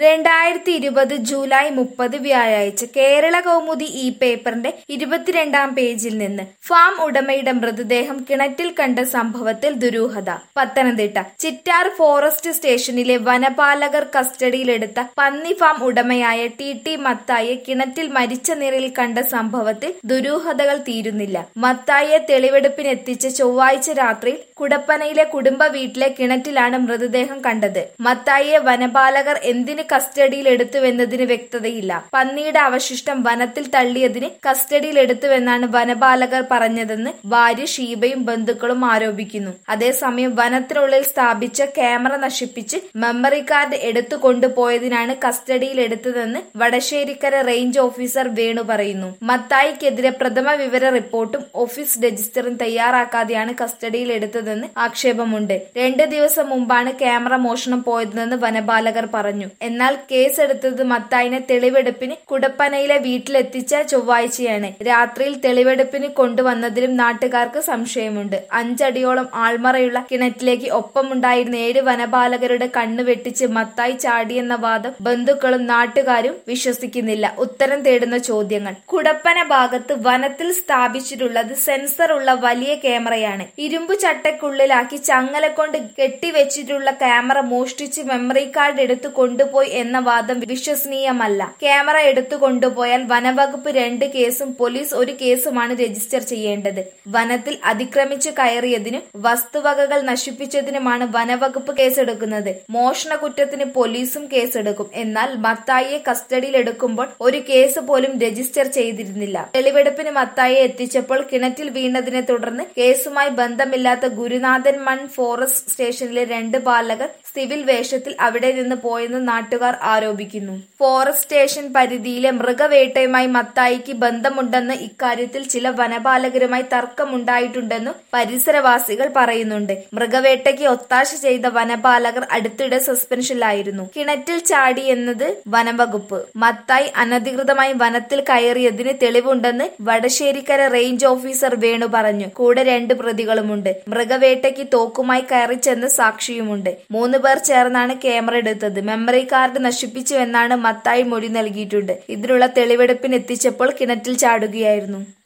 രണ്ടായിരത്തി ഇരുപത് ജൂലൈ മുപ്പത് വ്യാഴാഴ്ച കേരള കൗമുദി ഈ പേപ്പറിന്റെ ഇരുപത്തിരണ്ടാം പേജിൽ നിന്ന് ഫാം ഉടമയുടെ മൃതദേഹം കിണറ്റിൽ കണ്ട സംഭവത്തിൽ ദുരൂഹത പത്തനംതിട്ട ചിറ്റാർ ഫോറസ്റ്റ് സ്റ്റേഷനിലെ വനപാലകർ കസ്റ്റഡിയിലെടുത്ത പന്നി ഫാം ഉടമയായ ടി ടി മത്തായെ കിണറ്റിൽ മരിച്ച നിലയിൽ കണ്ട സംഭവത്തിൽ ദുരൂഹതകൾ തീരുന്നില്ല മത്തായെ തെളിവെടുപ്പിനെത്തിച്ച ചൊവ്വാഴ്ച രാത്രിയിൽ കുടപ്പനയിലെ കുടുംബ വീട്ടിലെ കിണറ്റിലാണ് മൃതദേഹം കണ്ടത് മത്തായിയെ വനപാലകർ എന്തിന് കസ്റ്റഡിയിലെടുത്തുവെന്നതിന് വ്യക്തതയില്ല പന്നിയുടെ അവശിഷ്ടം വനത്തിൽ തള്ളിയതിന് കസ്റ്റഡിയിലെടുത്തുവെന്നാണ് വനപാലകർ പറഞ്ഞതെന്ന് ഭാര്യ ഷീബയും ബന്ധുക്കളും ആരോപിക്കുന്നു അതേസമയം വനത്തിനുള്ളിൽ സ്ഥാപിച്ച ക്യാമറ നശിപ്പിച്ച് മെമ്മറി കാർഡ് എടുത്തു കൊണ്ടുപോയതിനാണ് കസ്റ്റഡിയിലെടുത്തതെന്ന് വടശ്ശേരിക്കര റേഞ്ച് ഓഫീസർ വേണു പറയുന്നു മത്തായിക്കെതിരെ പ്രഥമ വിവര റിപ്പോർട്ടും ഓഫീസ് രജിസ്റ്ററും തയ്യാറാക്കാതെയാണ് കസ്റ്റഡിയിലെടുത്തതെന്ന് ആക്ഷേപമുണ്ട് രണ്ട് ദിവസം മുമ്പാണ് ക്യാമറ മോഷണം പോയതെന്ന് വനപാലകർ പറഞ്ഞു എന്നാൽ കേസെടുത്തത് മത്തായിനെ തെളിവെടുപ്പിന് കുടപ്പനയിലെ വീട്ടിലെത്തിച്ച ചൊവ്വാഴ്ചയാണ് രാത്രിയിൽ തെളിവെടുപ്പിന് കൊണ്ടുവന്നതിലും നാട്ടുകാർക്ക് സംശയമുണ്ട് അഞ്ചടിയോളം ആൾമറയുള്ള കിണറ്റിലേക്ക് ഒപ്പമുണ്ടായിരുന്ന ഏഴ് വനപാലകരുടെ കണ്ണു വെട്ടിച്ച് മത്തായി ചാടിയെന്ന വാദം ബന്ധുക്കളും നാട്ടുകാരും വിശ്വസിക്കുന്നില്ല ഉത്തരം തേടുന്ന ചോദ്യങ്ങൾ കുടപ്പന ഭാഗത്ത് വനത്തിൽ സ്ഥാപിച്ചിട്ടുള്ളത് സെൻസർ ഉള്ള വലിയ ക്യാമറയാണ് ഇരുമ്പു ചട്ടക്കുള്ളിലാക്കി ചങ്ങല കൊണ്ട് കെട്ടിവെച്ചിട്ടുള്ള ക്യാമറ മോഷ്ടിച്ച് മെമ്മറി കാർഡ് എടുത്തു കൊണ്ടുപോയി എന്ന വാദം വിശ്വസനീയമല്ല ക്യാമറ എടുത്തു കൊണ്ടുപോയാൽ വനവകുപ്പ് രണ്ട് കേസും പോലീസ് ഒരു കേസുമാണ് രജിസ്റ്റർ ചെയ്യേണ്ടത് വനത്തിൽ അതിക്രമിച്ചു കയറിയതിനും വസ്തുവകകൾ നശിപ്പിച്ചതിനുമാണ് വനവകുപ്പ് കേസെടുക്കുന്നത് മോഷണ കുറ്റത്തിന് പോലീസും കേസെടുക്കും എന്നാൽ മത്തായിയെ കസ്റ്റഡിയിലെടുക്കുമ്പോൾ ഒരു കേസ് പോലും രജിസ്റ്റർ ചെയ്തിരുന്നില്ല തെളിവെടുപ്പിന് മത്തായിയെ എത്തിച്ചപ്പോൾ കിണറ്റിൽ വീണതിനെ തുടർന്ന് കേസുമായി ബന്ധമില്ലാത്ത ഗുരുനാഥൻ മൺ ഫോറസ്റ്റ് സ്റ്റേഷനിലെ രണ്ട് പാലകർ സിവിൽ വേഷത്തിൽ അവിടെ നിന്ന് പോയെന്ന് നാട്ടുകാർ ആരോപിക്കുന്നു ഫോറസ്റ്റ് സ്റ്റേഷൻ പരിധിയിലെ മൃഗവേട്ടയുമായി മത്തായിക്ക് ബന്ധമുണ്ടെന്ന് ഇക്കാര്യത്തിൽ ചില വനപാലകരുമായി തർക്കമുണ്ടായിട്ടുണ്ടെന്നും പരിസരവാസികൾ പറയുന്നുണ്ട് മൃഗവേട്ടയ്ക്ക് ഒത്താശ ചെയ്ത വനപാലകർ അടുത്തിടെ സസ്പെൻഷനിലായിരുന്നു കിണറ്റിൽ ചാടി എന്നത് വനംവകുപ്പ് മത്തായി അനധികൃതമായി വനത്തിൽ കയറിയതിന് തെളിവുണ്ടെന്ന് വടശ്ശേരിക്കര റേഞ്ച് ഓഫീസർ വേണു പറഞ്ഞു കൂടെ രണ്ട് പ്രതികളുമുണ്ട് മൃഗവേട്ടയ്ക്ക് തോക്കുമായി കയറി ചെന്ന സാക്ഷിയുമുണ്ട് മൂന്ന് പേർ ചേർന്നാണ് ക്യാമറ എടുത്തത് മെമ്മറി കാർഡ് നശിപ്പിച്ചുവെന്നാണ് മത്തായി മൊഴി നൽകിയിട്ടുണ്ട് ഇതിനുള്ള തെളിവെടുപ്പിന് എത്തിച്ചപ്പോൾ കിണറ്റിൽ ചാടുകയായിരുന്നു